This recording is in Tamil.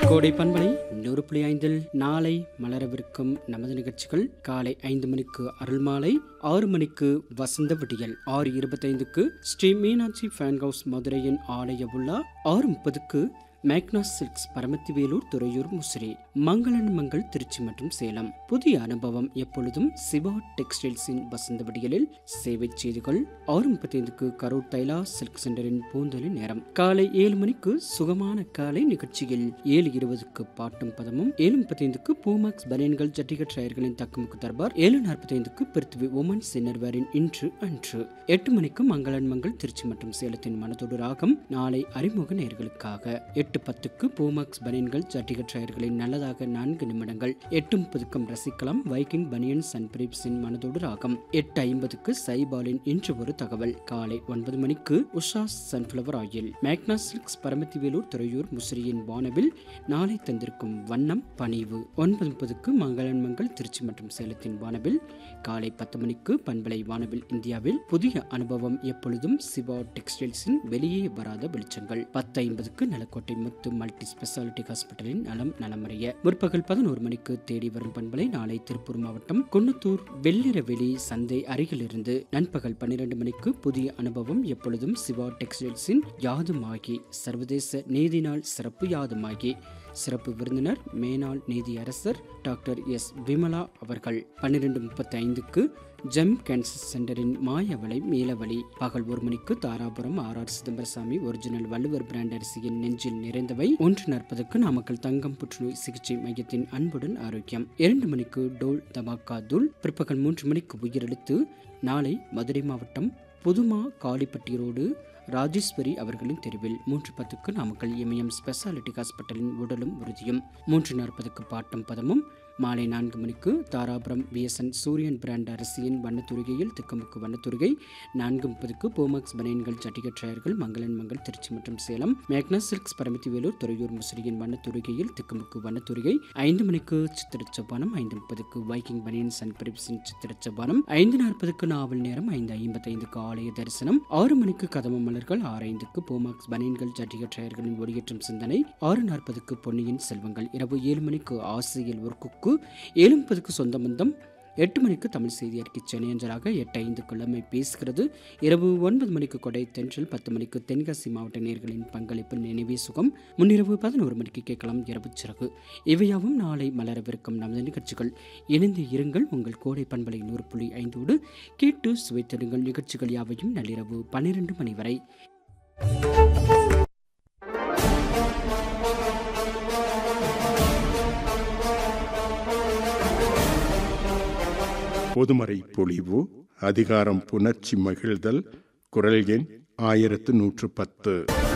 கோடை பண்பலை நூறு புள்ளி ஐந்தில் நாளை மலரவிருக்கும் நமது நிகழ்ச்சிகள் காலை ஐந்து மணிக்கு அருள்மாலை ஆறு மணிக்கு வசந்த விடியல் ஆறு இருபத்தைந்துக்கு ஸ்ரீ மீனாட்சி ஃபேன் ஹவுஸ் மதுரையின் ஆலய விழா ஆறு முப்பதுக்கு மேக்னாஸ் சில்க்ஸ் பரமத்திவேலூர் துறையூர் முசிறி மங்களன் மங்கள் திருச்சி மற்றும் சேலம் புதிய அனுபவம் எப்பொழுதும் சிவா டெக்ஸ்டைல்ஸின் வசந்த விடியலில் சேவை செய்திகள் ஆறு முப்பத்தைந்துக்கு கரூர் தைலா சில்க் சென்டரின் பூந்தொழில் நேரம் காலை ஏழு மணிக்கு சுகமான காலை நிகழ்ச்சியில் ஏழு இருபதுக்கு பாட்டும் பதமும் ஏழு முப்பத்தைந்துக்கு பூமாக்ஸ் பனியன்கள் ஜட்டிகட் டயர்களின் தக்கமுக்கு தர்பார் ஏழு நாற்பத்தைந்துக்கு பிருத்வி உமன்ஸ் இன்னர்வேரின் இன்று அன்று எட்டு மணிக்கு மங்களன் மங்கள் திருச்சி மற்றும் சேலத்தின் மனதோடு ராகம் நாளை அறிமுக நேர்களுக்காக எட்டு பத்துக்கு பூமாக்ஸ் பனியன்கள் ஜட்டிகட் டயர்களின் நல்லதாக நான்கு நிமிடங்கள் எட்டு முப்பதுக்கும் ரசிக்கலாம் வைக்கிங் பனியன்ஸ் அண்ட் பிரீப்ஸின் மனதோடு ராகம் எட்டு ஐம்பதுக்கு சைபாலின் இன்று ஒரு தகவல் காலை ஒன்பது மணிக்கு Usha sunflower oil Magna silks Paramathivelur Thuraiyur முசிறியின் வானவில் நாளை தந்திருக்கும் வண்ணம் பணிவு ஒன்பது முப்பதுக்கு மங்களன் மங்கள் திருச்சி மற்றும் சேலத்தின் வானவில் காலை பத்து மணிக்கு பண்பலை வானவில் இந்தியாவில் புதிய அனுபவம் எப்பொழுதும் சிவா டெக்ஸ்டைல்ஸின் வெளியே வராத வெளிச்சங்கள் பத்து ஐம்பதுக்கு நிலக்கோட்டை முத்து மல்டி ஸ்பெஷாலிட்டி ஹாஸ்பிட்டலின் நலம் நலமறிய முற்பகல் பதினோரு மணிக்கு தேடி வரும் பண்பலை நாளை திருப்பூர் மாவட்டம் குன்னத்தூர் வெள்ளிரவெளி சந்தை அருகிலிருந்து நண்பகல் பன்னிரண்டு மணிக்கு புதிய அனுபவம் எப்பொழுதும் சிவா டெக்ஸ்டைல்ஸின் யாதுமாகி சர்வதேச நீதி நாள் சிறப்பு யாதுமாகி சிறப்பு விருந்தினர் மேனாள் நீதியரசர் டாக்டர் எஸ் விமலா அவர்கள் பன்னிரெண்டு முப்பத்தி ஐந்துக்கு ஜெம் கேன்சர் சென்டரின் மாயவளை மீளவழி பகல் ஒரு மணிக்கு Dharapuram R R Chidambarasamy original Valluvar brand அரிசியின் நெஞ்சில் நிறைந்தவை ஒன்று நாற்பதுக்கு நாமக்கல் தங்கம் புற்றுநோய் சிகிச்சை மையத்தின் அன்புடன் ஆரோக்கியம் இரண்டு மணிக்கு டோல் தமாக்கா தூள் பிற்பகல் மூன்று மணிக்கு உயிரெழுத்து நாளை மதுரை மாவட்டம் புதுமா காளிப்பட்டி ரோடு ராஜேஸ்வரி அவர்களின் தெருவில் மூன்று பத்துக்கு நாமக்கல் இமயம் ஸ்பெஷாலிட்டி ஹாஸ்பிட்டலின் உடலும் உறுதியும் மூன்று நாற்பதுக்கு பாட்டும் பதமும் மாலை நான்கு மணிக்கு தாராபுரம் பிஎஸ்என் சூரியன் பிராண்ட் அரிசியின் வண்ணத்துருகையில் திக்கமுக்கு வண்ணத்துருகை நான்கு முப்பதுக்கு போமக்ஸ் பனியன்கள் ஜட்டிகட் டயர்கள் மங்களன் மங்கள் திருச்சி மற்றும் சேலம் மேக்னஸ் சில்க்ஸ் பரமத்தி வேலூர் துறையூர் முசிறியின் வண்ணத்துருகையில் திக்கமுக்கு வண்ணத்துருகை ஐந்து மணிக்கு சித்திரச்சப்பானம் ஐந்து முப்பதுக்கு வைக்கிங் பனியன்ஸ் அண்ட் பிரிப்ஸின் சித்திரச்சப்பானம் ஐந்து நாற்பதுக்கு நாவல் நேரம் ஐந்து ஐம்பத்தைந்துக்கு ஆலய தரிசனம் ஆறு மணிக்கு கதம மலர்கள் ஆறு ஐந்துக்கு போமாக்ஸ் பனியன்கள் ஜட்டிகட் டயர்களின் ஒளியேற்றும் சிந்தனை ஆறு நாற்பதுக்கு பொன்னியின் செல்வங்கள் இரவு ஏழு மணிக்கு ஆசையில் ஒரு குக்கு ஏழு முப்பதுக்கு சொந்த பந்தம் எட்டு மணிக்கு தமிழ் செய்தி அறிக்கை சென்னை அஞ்சலாக எட்டு ஐந்து கிழமை பேசுகிறது இரவு ஒன்பது மணிக்கு கொடை தென்றல் பத்து மணிக்கு தென்காசி மாவட்ட நேர்களின் பங்களிப்பு நினைவே சுகம் முன்னிரவு பதினோரு மணிக்கு கேட்கலாம் இரவு சிறகு இவையாவும் நாளை மலரவிருக்கும் நமது நிகழ்ச்சிகள் இணைந்து இருங்கள் உங்கள் கோடை பண்பலை நூறு புள்ளி ஐந்தோடு கேட்டு சுவைத்திடுங்கள் நிகழ்ச்சிகள் யாவையும் நள்ளிரவு பன்னிரண்டு மணி வரை பொதுமறை பொழிவு அதிகாரம் புணர்ச்சி மகிழ்தல் குரல் எண் ஆயிரத்து நூற்று பத்து